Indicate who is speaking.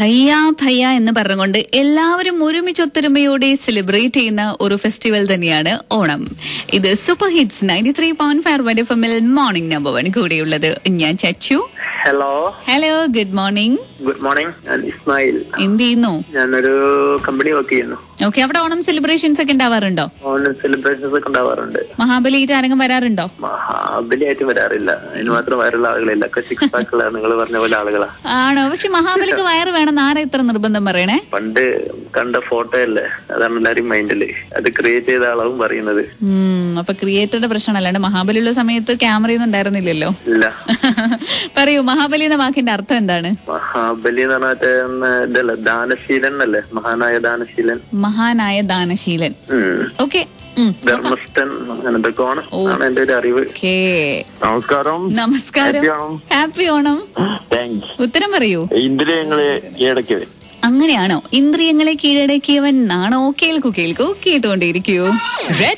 Speaker 1: ഭയ്യ ഭയ്യ എന്ന് പറഞ്ഞുകൊണ്ട് എല്ലാവരും ഒരുമിച്ച് ഒത്തൊരുമയോടെ സെലിബ്രേറ്റ് ചെയ്യുന്ന ഒരു ഫെസ്റ്റിവൽ തന്നെയാണ് ഓണം ഇത് super hits ninety three point five one F എമ്മിൽ മോർണിംഗ് നമ്പർ വൺ കൂടെയുള്ളത് ഞാൻ Chachu
Speaker 2: hello
Speaker 1: hello good morning
Speaker 2: good morning ഞാൻ ഇസ്മായിൽ
Speaker 1: എന്ത് ചെയ്യുന്നു
Speaker 2: ഞാനൊരു കമ്പനി വർക്ക് ചെയ്യുന്നു
Speaker 1: ഓക്കെ അവിടെ ഓണം സെലിബ്രേഷൻസ് ഒക്കെ ഉണ്ടാവാറുണ്ടോ
Speaker 2: ഓണം സെലിബ്രേഷൻസ് ഒക്കെ ഉണ്ടാവാറുണ്ട്
Speaker 1: മഹാബലിയായിട്ട് ആരെങ്കിലും വരാറുണ്ടോ
Speaker 2: മഹാബലിയായിട്ട് വരാറില്ല അതിന് മാത്രം വയറുള്ള ആളുകളില്ല ഒക്കെ സിക്സ് പാക്കുള്ള നിങ്ങൾ പറഞ്ഞ പോലെ ആളുകളാ
Speaker 1: ആണോ പക്ഷെ മഹാബലിക്ക് വയറ് വേണമെന്ന് ആരാ ഇത്ര നിർബന്ധം പറയണേ
Speaker 2: പണ്ട് കണ്ട ഫോട്ടോ അല്ലേ അതാണ് എല്ലാരും മൈൻഡില് അത് ക്രിയേറ്റ് ചെയ്ത ആളാവും പറയുന്നത്
Speaker 1: ഉം അപ്പൊ ക്രിയേറ്ററുടെ പ്രശ്നമാണ് അല്ലാണ്ട് മഹാബലിയുള്ള സമയത്ത് ക്യാമറയൊന്നും ഉണ്ടായിരുന്നില്ലല്ലോ
Speaker 2: ഇല്ല
Speaker 1: പറയൂ മഹാബലി എന്ന വാക്കിന്റെ അർത്ഥം എന്താണ്
Speaker 2: മഹാബലി എന്ന് പറഞ്ഞ മറ്റേ ഒന്ന് ഇതല്ലേ ദാനശീലൻ അല്ലേ മഹാനായ ദാനശീലൻ
Speaker 1: മഹാനായ ദാനശീലൻ
Speaker 2: ഉം.
Speaker 1: ഓക്കെ
Speaker 2: ധർമ്മസ്ഥൻ അങ്ങനെ എന്തൊക്കെ ആണ് ആണ് എന്റെ ഒരു അറിവ്
Speaker 1: ഓക്കേ
Speaker 3: നമസ്കാരം
Speaker 1: നമസ്കാരം
Speaker 3: Happy Onam.
Speaker 1: Happy Onam
Speaker 3: thanks
Speaker 1: ഉത്തരം പറയൂ
Speaker 3: ഇന്ദ്രിയങ്ങളെ കീഴടക്കിയത്
Speaker 1: അങ്ങനെയാണോ ഇന്ദ്രിയങ്ങളെ കീഴടക്കിയവൻ ആണോ കേൾക്കൂ കേൾക്കൂ കേട്ടുകൊണ്ടേയിരിക്കൂ
Speaker 4: Red